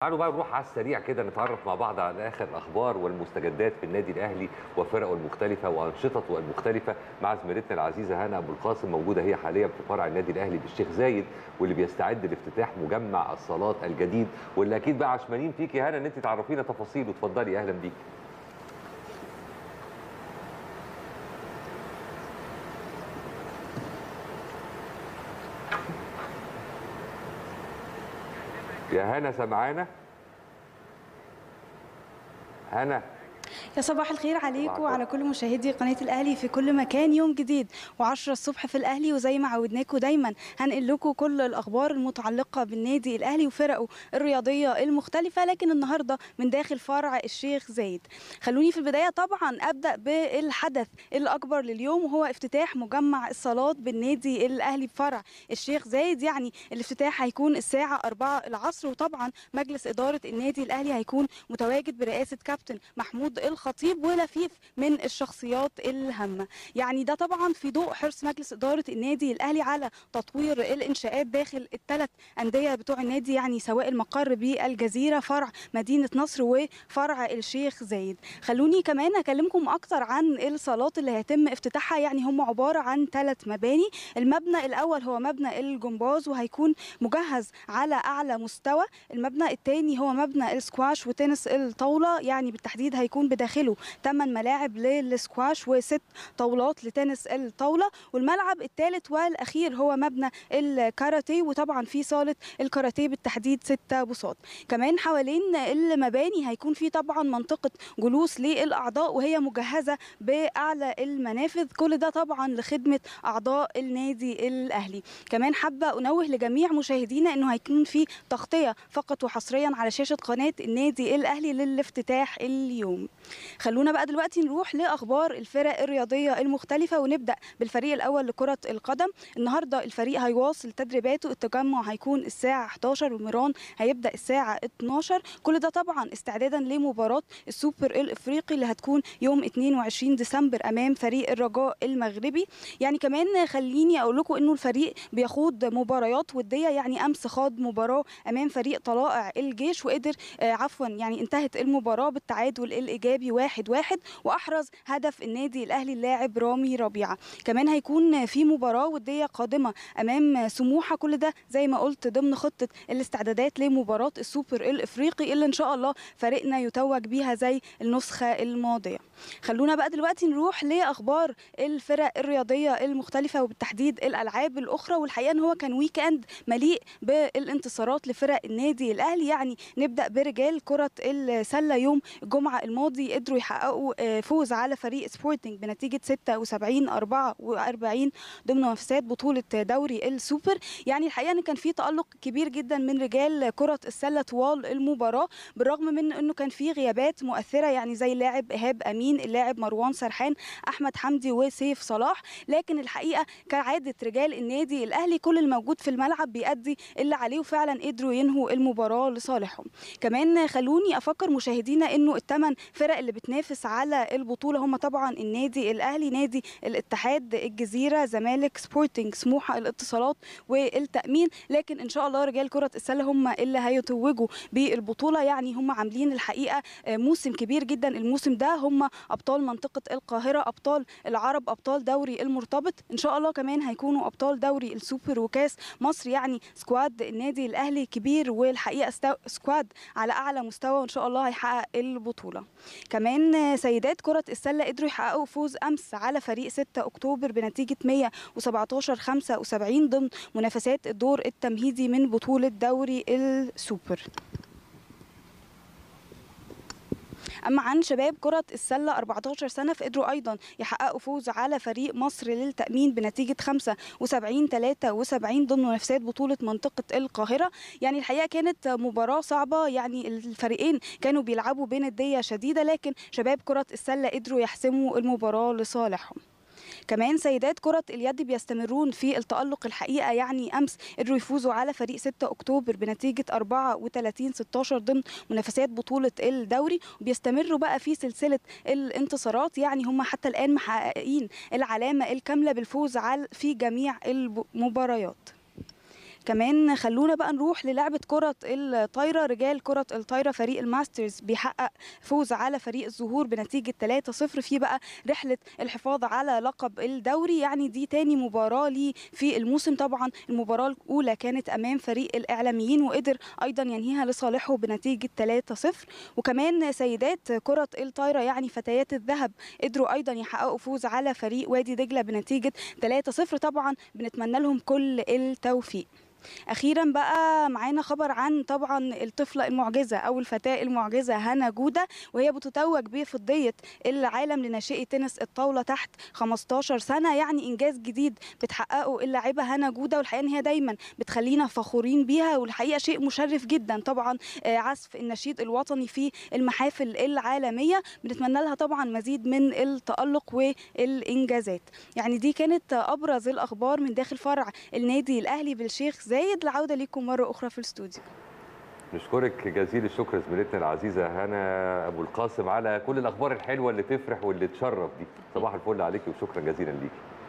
تعالوا بقى نروح على السريع كده نتعرف مع بعض على اخر الاخبار والمستجدات في النادي الاهلي وفرقه المختلفه وانشطته المختلفه مع زميلتنا العزيزه هنا ابو القاسم موجوده هي حاليا في فرع النادي الاهلي بالشيخ زايد واللي بيستعد لافتتاح مجمع الصالات الجديد واللي اكيد بقى عشمانين فيك يا هنا ان انت تعرفينا تفاصيل وتفضلي اهلا بيك يا هنا سمعانا هنا يا صباح الخير عليكم صباح وعلى كل مشاهدي قناه الاهلي في كل مكان يوم جديد و10 الصبح في الاهلي وزي ما عودناكم دايما هنقل لكم كل الاخبار المتعلقه بالنادي الاهلي وفرقه الرياضيه المختلفه لكن النهارده من داخل فرع الشيخ زايد خلوني في البدايه طبعا ابدا بالحدث الاكبر لليوم وهو افتتاح مجمع الصالات بالنادي الاهلي بفرع الشيخ زايد يعني الافتتاح هيكون الساعه 4 العصر وطبعا مجلس اداره النادي الاهلي هيكون متواجد برئاسه كابتن محمود الخطيب ولفيف من الشخصيات الهامه يعني ده طبعا في ضوء حرص مجلس اداره النادي الاهلي على تطوير الانشاءات داخل الثلاث انديه بتوع النادي يعني سواء المقر بالجزيره فرع مدينه نصر وفرع الشيخ زايد خلوني كمان اكلمكم اكتر عن الصالات اللي هيتم افتتاحها يعني هم عباره عن ثلاث مباني المبنى الاول هو مبنى الجمباز وهيكون مجهز على اعلى مستوى المبنى الثاني هو مبنى السكواش وتنس الطاوله يعني بالتحديد هيكون بداخله 8 ملاعب للسكواش وست طاولات لتنس الطاوله والملعب الثالث والاخير هو مبنى الكاراتيه وطبعا في صاله الكاراتيه بالتحديد ستة بساط كمان حوالين المباني هيكون في طبعا منطقه جلوس للاعضاء وهي مجهزه باعلى المنافذ كل ده طبعا لخدمه اعضاء النادي الاهلي كمان حابه انوه لجميع مشاهدينا انه هيكون في تغطيه فقط وحصريا على شاشه قناه النادي الاهلي للافتتاح اليوم خلونا بقى دلوقتي نروح لاخبار الفرق الرياضيه المختلفه ونبدا بالفريق الاول لكره القدم النهارده الفريق هيواصل تدريباته التجمع هيكون الساعه 11 وميران هيبدا الساعه 12 كل ده طبعا استعدادا لمباراه السوبر الافريقي اللي هتكون يوم 22 ديسمبر امام فريق الرجاء المغربي يعني كمان خليني اقول لكم انه الفريق بيخوض مباريات وديه يعني امس خاض مباراه امام فريق طلائع الجيش وقدر آه عفوا يعني انتهت المباراه بالتعادل الايجابي واحد واحد واحرز هدف النادي الاهلي اللاعب رامي ربيعه كمان هيكون في مباراه وديه قادمه امام سموحه كل ده زي ما قلت ضمن خطه الاستعدادات لمباراه السوبر الافريقي اللي ان شاء الله فريقنا يتوج بيها زي النسخه الماضيه خلونا بقى دلوقتي نروح لاخبار الفرق الرياضيه المختلفه وبالتحديد الالعاب الاخرى والحقيقه ان هو كان ويك اند مليء بالانتصارات لفرق النادي الاهلي يعني نبدا برجال كره السله يوم الجمعه الماضي قدروا يحققوا فوز على فريق سبورتنج بنتيجه 76 44 ضمن منافسات بطوله دوري السوبر يعني الحقيقه ان كان في تالق كبير جدا من رجال كره السله طوال المباراه بالرغم من انه كان في غيابات مؤثره يعني زي اللاعب ايهاب امين اللاعب مروان سرحان احمد حمدي وسيف صلاح لكن الحقيقه كعاده رجال النادي الاهلي كل الموجود في الملعب بيأدي اللي عليه وفعلا قدروا ينهوا المباراه لصالحهم كمان خلوني افكر مشاهدينا انه الثمان فرق اللي بتنافس على البطوله هم طبعا النادي الاهلي نادي الاتحاد الجزيره زمالك سبورتنج سموحه الاتصالات والتامين لكن ان شاء الله رجال كره السله هم اللي هيتوجوا بالبطوله يعني هم عاملين الحقيقه موسم كبير جدا الموسم ده هم ابطال منطقه القاهره ابطال العرب ابطال دوري المرتبط ان شاء الله كمان هيكونوا ابطال دوري السوبر وكاس مصر يعني سكواد النادي الاهلي كبير والحقيقه سكواد على اعلى مستوى وان شاء الله هيحقق البطوله كمان سيدات كره السله قدروا يحققوا فوز امس على فريق 6 اكتوبر بنتيجه 117 75 ضمن منافسات الدور التمهيدي من بطوله دوري السوبر اما عن شباب كره السله 14 سنه فقدروا ايضا يحققوا فوز على فريق مصر للتامين بنتيجه 75 73 ضمن منافسات بطوله منطقه القاهره يعني الحقيقه كانت مباراه صعبه يعني الفريقين كانوا بيلعبوا بنديه شديده لكن شباب كره السله قدروا يحسموا المباراه لصالحهم كمان سيدات كرة اليد بيستمرون في التألق الحقيقة يعني أمس قدروا يفوزوا على فريق 6 أكتوبر بنتيجة 34 16 ضمن منافسات بطولة الدوري وبيستمروا بقى في سلسلة الانتصارات يعني هم حتى الآن محققين العلامة الكاملة بالفوز على في جميع المباريات كمان خلونا بقى نروح للعبه كره الطايره رجال كره الطايره فريق الماسترز بيحقق فوز على فريق الزهور بنتيجه 3-0 في بقى رحله الحفاظ على لقب الدوري يعني دي تاني مباراه ليه في الموسم طبعا المباراه الاولى كانت امام فريق الاعلاميين وقدر ايضا ينهيها لصالحه بنتيجه 3-0 وكمان سيدات كره الطايره يعني فتيات الذهب قدروا ايضا يحققوا فوز على فريق وادي دجله بنتيجه 3-0 طبعا بنتمنى لهم كل التوفيق اخيرا بقى معانا خبر عن طبعا الطفله المعجزه او الفتاه المعجزه هنا جوده وهي بتتوج بفضيه العالم لناشئي تنس الطاوله تحت 15 سنه يعني انجاز جديد بتحققه اللاعبه هنا جوده والحقيقه ان هي دايما بتخلينا فخورين بيها والحقيقه شيء مشرف جدا طبعا عزف النشيد الوطني في المحافل العالميه بنتمنى لها طبعا مزيد من التالق والانجازات يعني دي كانت ابرز الاخبار من داخل فرع النادي الاهلي بالشيخ زايد العودة لكم مرة أخرى في الاستوديو نشكرك جزيل الشكر زميلتنا العزيزة هنا أبو القاسم على كل الأخبار الحلوة اللي تفرح واللي تشرف دي صباح الفل عليك وشكرا جزيلا ليكي